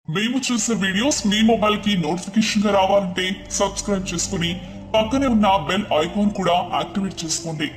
మేము చేసే వీడియోస్ మీ మొబైల్ కి నోటిఫికేషన్ గా రావాలంటే సబ్స్క్రైబ్ చేసుకుని పక్కనే ఉన్న బెల్ ఐకాన్ కూడా యాక్టివేట్ చేసుకోండి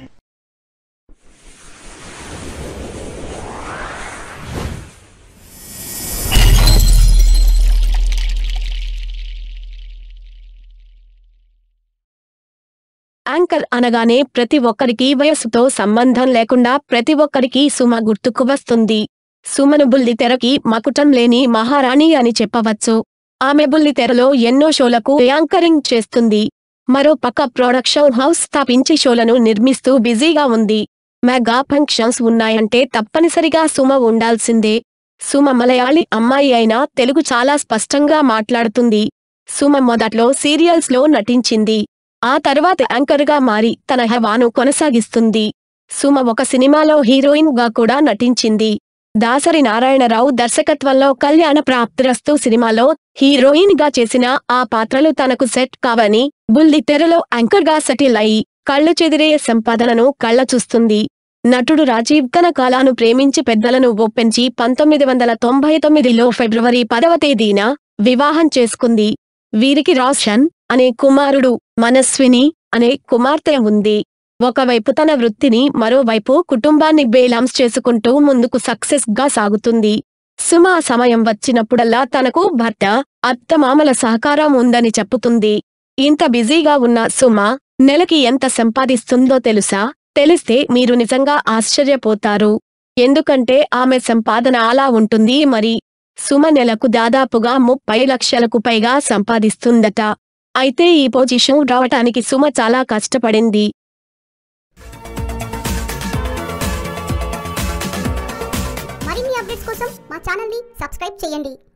యాంకర్ అనగానే ప్రతి ఒక్కరికి వయస్సుతో సంబంధం లేకుండా ప్రతి ఒక్కరికి సుమ గుర్తుకు వస్తుంది సుమను బుల్లితెరకి మకుటం లేని మహారాణి అని చెప్పవచ్చు ఆమె బుల్లితెరలో ఎన్నో షోలకు యాంకరింగ్ చేస్తుంది మరో పక్క ప్రొడక్షన్ హౌస్ స్థాపించి షోలను నిర్మిస్తూ బిజీగా ఉంది మెగా ఫంక్షన్స్ ఉన్నాయంటే తప్పనిసరిగా సుమ ఉండాల్సిందే సుమ మలయాళీ అమ్మాయి అయినా తెలుగు చాలా స్పష్టంగా మాట్లాడుతుంది సుమ మొదట్లో సీరియల్స్ లో నటించింది ఆ తర్వాత యాంకర్ గా మారి తన హవాను కొనసాగిస్తుంది సుమ ఒక సినిమాలో హీరోయిన్ గా కూడా నటించింది దాసరి నారాయణరావు దర్శకత్వంలో కళ్యాణ ప్రాప్తిరస్తు సినిమాలో హీరోయిన్ గా చేసిన ఆ పాత్రలు తనకు సెట్ కావని బుల్లి తెరలో యాంకర్ గా సెటిల్ అయి కళ్ళు చెదిరే సంపాదనను కళ్ళ చూస్తుంది నటుడు రాజీవ్ తన కాలాను ప్రేమించి పెద్దలను ఒప్పించి పంతొమ్మిది వందల తొంభై తొమ్మిదిలో ఫిబ్రవరి పదవ తేదీన వివాహం చేసుకుంది వీరికి రోషన్ అనే కుమారుడు మనస్విని అనే కుమార్తె ఉంది ఒకవైపు తన వృత్తిని మరోవైపు కుటుంబాన్ని బేలాన్స్ చేసుకుంటూ ముందుకు సక్సెస్ గా సాగుతుంది సుమ ఆ సమయం వచ్చినప్పుడల్లా తనకు భర్త అత్తమామల సహకారం ఉందని చెప్పుతుంది ఇంత బిజీగా ఉన్న సుమ నెలకి ఎంత సంపాదిస్తుందో తెలుసా తెలిస్తే మీరు నిజంగా ఆశ్చర్యపోతారు ఎందుకంటే ఆమె సంపాదన అలా ఉంటుంది మరి సుమ నెలకు దాదాపుగా ముప్పై లక్షలకు పైగా సంపాదిస్తుందట అయితే ఈ పొజిషన్ రావటానికి సుమ చాలా కష్టపడింది మరిన్ని అప్డేట్స్ కోసం మా ఛానల్ని సబ్స్క్రైబ్ చేయండి